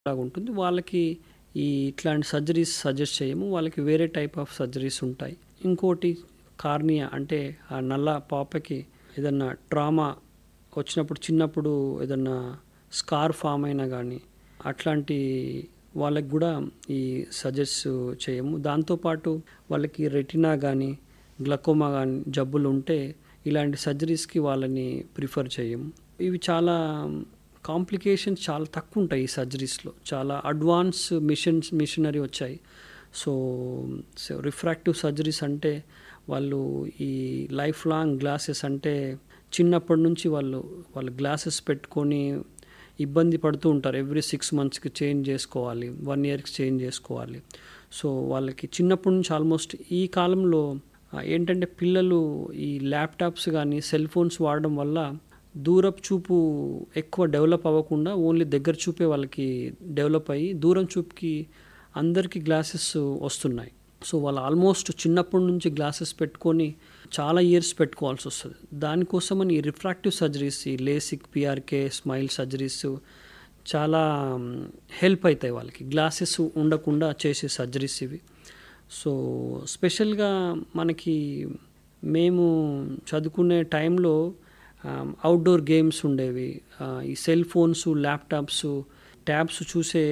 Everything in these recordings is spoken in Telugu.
లాగా ఉంటుంది వాళ్ళకి ఈ ఇట్లాంటి సర్జరీస్ సజెస్ట్ చేయము వాళ్ళకి వేరే టైప్ ఆఫ్ సర్జరీస్ ఉంటాయి ఇంకోటి కార్నియా అంటే ఆ నల్ల పాపకి ఏదన్నా ట్రామా వచ్చినప్పుడు చిన్నప్పుడు ఏదన్నా స్కార్ ఫామ్ అయినా కానీ అట్లాంటి వాళ్ళకి కూడా ఈ సజెస్ట్ చేయము దాంతోపాటు వాళ్ళకి రెటినా కానీ గ్లకోమా కానీ జబ్బులు ఉంటే ఇలాంటి సర్జరీస్కి వాళ్ళని ప్రిఫర్ చేయము ఇవి చాలా కాంప్లికేషన్స్ చాలా తక్కువ ఉంటాయి ఈ సర్జరీస్లో చాలా అడ్వాన్స్ మిషన్స్ మిషనరీ వచ్చాయి సో సో రిఫ్రాక్టివ్ సర్జరీస్ అంటే వాళ్ళు ఈ లైఫ్ లాంగ్ గ్లాసెస్ అంటే చిన్నప్పటి నుంచి వాళ్ళు వాళ్ళు గ్లాసెస్ పెట్టుకొని ఇబ్బంది పడుతూ ఉంటారు ఎవ్రీ సిక్స్ మంత్స్కి చేంజ్ చేసుకోవాలి వన్ ఇయర్కి చేంజ్ చేసుకోవాలి సో వాళ్ళకి చిన్నప్పటి నుంచి ఆల్మోస్ట్ ఈ కాలంలో ఆ, ఏంటంటే పిల్లలు ఈ ల్యాప్టాప్స్ కానీ సెల్ ఫోన్స్ వాడడం వల్ల దూరపు చూపు ఎక్కువ డెవలప్ అవ్వకుండా ఓన్లీ దగ్గర చూపే వాళ్ళకి డెవలప్ అయ్యి దూరం చూపుకి అందరికీ గ్లాసెస్ వస్తున్నాయి సో వాళ్ళు ఆల్మోస్ట్ చిన్నప్పటి నుంచి గ్లాసెస్ పెట్టుకొని చాలా ఇయర్స్ పెట్టుకోవాల్సి వస్తుంది దానికోసమని ఈ రిఫ్రాక్టివ్ సర్జరీస్ ఈ లేసిక్ పిఆర్కే స్మైల్ సర్జరీస్ చాలా హెల్ప్ అవుతాయి వాళ్ళకి గ్లాసెస్ ఉండకుండా చేసే సర్జరీస్ ఇవి సో స్పెషల్గా మనకి మేము చదువుకునే టైంలో అవుట్డోర్ గేమ్స్ ఉండేవి ఆ, ఈ సెల్ ఫోన్స్ ల్యాప్టాప్స్ ట్యాబ్స్ చూసే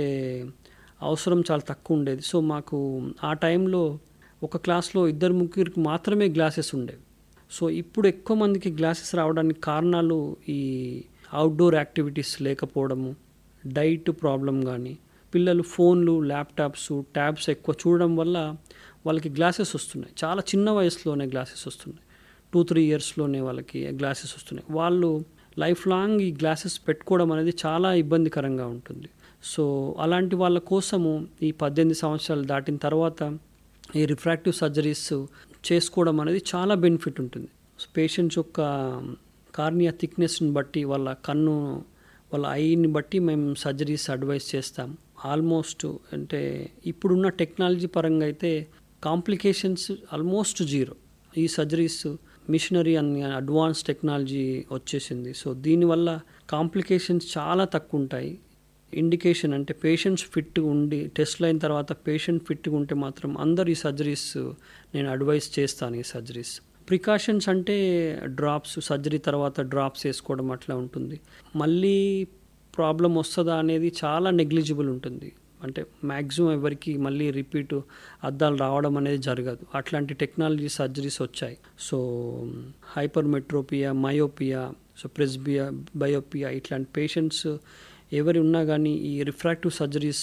అవసరం చాలా తక్కువ ఉండేది సో మాకు ఆ టైంలో ఒక క్లాస్లో ఇద్దరు ముగ్గురికి మాత్రమే గ్లాసెస్ ఉండేవి సో ఇప్పుడు ఎక్కువ మందికి గ్లాసెస్ రావడానికి కారణాలు ఈ అవుట్డోర్ యాక్టివిటీస్ లేకపోవడము డైట్ ప్రాబ్లం కానీ పిల్లలు ఫోన్లు ల్యాప్టాప్స్ ట్యాబ్స్ ఎక్కువ చూడడం వల్ల వాళ్ళకి గ్లాసెస్ వస్తున్నాయి చాలా చిన్న వయసులోనే గ్లాసెస్ వస్తున్నాయి టూ త్రీ ఇయర్స్లోనే వాళ్ళకి గ్లాసెస్ వస్తున్నాయి వాళ్ళు లైఫ్ లాంగ్ ఈ గ్లాసెస్ పెట్టుకోవడం అనేది చాలా ఇబ్బందికరంగా ఉంటుంది సో అలాంటి వాళ్ళ కోసము ఈ పద్దెనిమిది సంవత్సరాలు దాటిన తర్వాత ఈ రిఫ్రాక్టివ్ సర్జరీస్ చేసుకోవడం అనేది చాలా బెనిఫిట్ ఉంటుంది పేషెంట్స్ యొక్క కార్నియా థిక్నెస్ని బట్టి వాళ్ళ కన్ను వాళ్ళ ఐని బట్టి మేము సర్జరీస్ అడ్వైస్ చేస్తాం ఆల్మోస్ట్ అంటే ఇప్పుడున్న టెక్నాలజీ పరంగా అయితే కాంప్లికేషన్స్ ఆల్మోస్ట్ జీరో ఈ సర్జరీస్ మిషనరీ అని అడ్వాన్స్ టెక్నాలజీ వచ్చేసింది సో దీనివల్ల కాంప్లికేషన్స్ చాలా తక్కువ ఉంటాయి ఇండికేషన్ అంటే పేషెంట్స్ ఫిట్గా ఉండి టెస్ట్లు అయిన తర్వాత పేషెంట్ ఫిట్గా ఉంటే మాత్రం అందరు ఈ సర్జరీస్ నేను అడ్వైస్ చేస్తాను ఈ సర్జరీస్ ప్రికాషన్స్ అంటే డ్రాప్స్ సర్జరీ తర్వాత డ్రాప్స్ వేసుకోవడం అట్లా ఉంటుంది మళ్ళీ ప్రాబ్లం వస్తుందా అనేది చాలా నెగ్లిజిబుల్ ఉంటుంది అంటే మ్యాక్సిమం ఎవరికి మళ్ళీ రిపీట్ అద్దాలు రావడం అనేది జరగదు అట్లాంటి టెక్నాలజీ సర్జరీస్ వచ్చాయి so hypermetropia myopia so presbyopia బయోపియా ఇట్లాంటి పేషెంట్స్ ఎవరి ఉన్నా కానీ ఈ రిఫ్రాక్టివ్ సర్జరీస్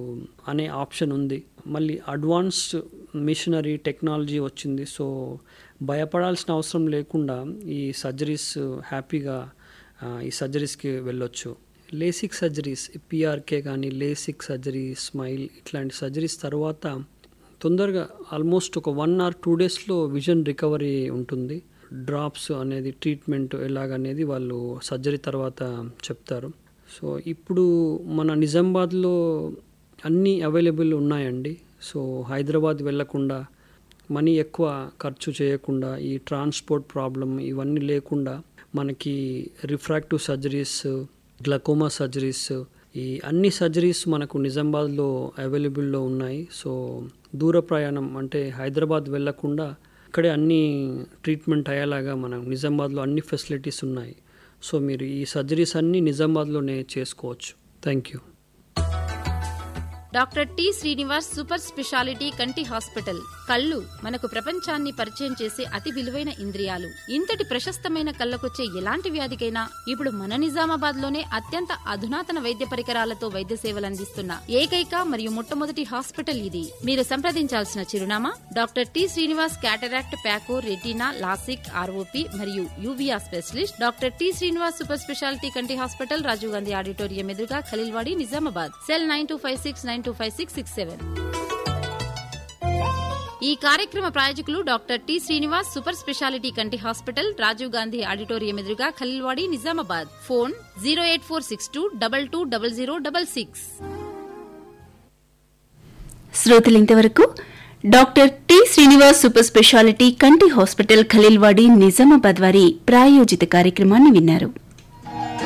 అనే ఆప్షన్ ఉంది మళ్ళీ అడ్వాన్స్డ్ మిషనరీ టెక్నాలజీ వచ్చింది సో భయపడాల్సిన అవసరం లేకుండా ఈ సర్జరీస్ హ్యాపీగా ఆ, ఈ సర్జరీస్కి వెళ్ళొచ్చు లేసిక్ సర్జరీస్ పిఆర్కే కానీ లేసిక్ సర్జరీ స్మైల్ ఇట్లాంటి సర్జరీస్ తర్వాత తొందరగా ఆల్మోస్ట్ ఒక వన్ ఆర్ టూ డేస్లో విజన్ రికవరీ ఉంటుంది డ్రాప్స్ అనేది ట్రీట్మెంట్ ఎలాగనేది వాళ్ళు సర్జరీ తర్వాత చెప్తారు సో ఇప్పుడు మన నిజామాబాద్లో అన్నీ అవైలబుల్ ఉన్నాయండి సో హైదరాబాద్ వెళ్ళకుండా మనీ ఎక్కువ ఖర్చు చేయకుండా ఈ ట్రాన్స్పోర్ట్ ప్రాబ్లం ఇవన్నీ లేకుండా మనకి రిఫ్రాక్టివ్ సర్జరీస్ గ్లకోమా సర్జరీస్ ఈ అన్ని సర్జరీస్ మనకు నిజామాబాద్లో అవైలబుల్లో ఉన్నాయి సో దూర ప్రయాణం అంటే హైదరాబాద్ వెళ్ళకుండా ఇక్కడే అన్ని ట్రీట్మెంట్ అయ్యేలాగా మనం నిజామాబాద్లో అన్ని ఫెసిలిటీస్ ఉన్నాయి సో మీరు ఈ సర్జరీస్ అన్నీ నిజామాబాద్లోనే చేసుకోవచ్చు thank you doctor T Srinivas super speciality కంటి హాస్పిటల్ కళ్ళు మనకు ప్రపంచాన్ని పరిచయం చేసే అతి విలువైన ఇంద్రియాలు ఇంతటి ప్రశస్తమైన కళ్ళకొచ్చే ఎలాంటి వ్యాధికైనా ఇప్పుడు మన నిజామాబాద్ లోనే అత్యంత అధునాతన వైద్య పరికరాలతో వైద్య సేవలు అందిస్తున్న ఏకైక మరియు మొట్టమొదటి హాస్పిటల్ ఇది మీరు సంప్రదించాల్సిన చిరునామా doctor T Srinivas cataract phaco retina LASIK ROP మరియు uvea specialist doctor T Srinivas super speciality కంటి హాస్పిటల్ రాజీవ్ గాంధీ ఆడిటోరియం ఎదురుగా Khaleelwadi Nizamabad cell nine two five six nine two five six six seven ఈ కార్యక్రమ ప్రాయోజకులు doctor T Srinivas super speciality కంటి హాస్పిటల్ రాజీవ్ గాంధీ ఆడిటోరియం ఎదురుగా Khaleelwadi Nizamabad phone zero eight four six two double two double zero double six శ్రోతలు ఇంతవరకు doctor T Srinivas super speciality కంటి హాస్పిటల్ ఖలీల్వాడి నిజామాబాద్ వారి ప్రాయోజిత కార్యక్రమాన్ని విన్నారు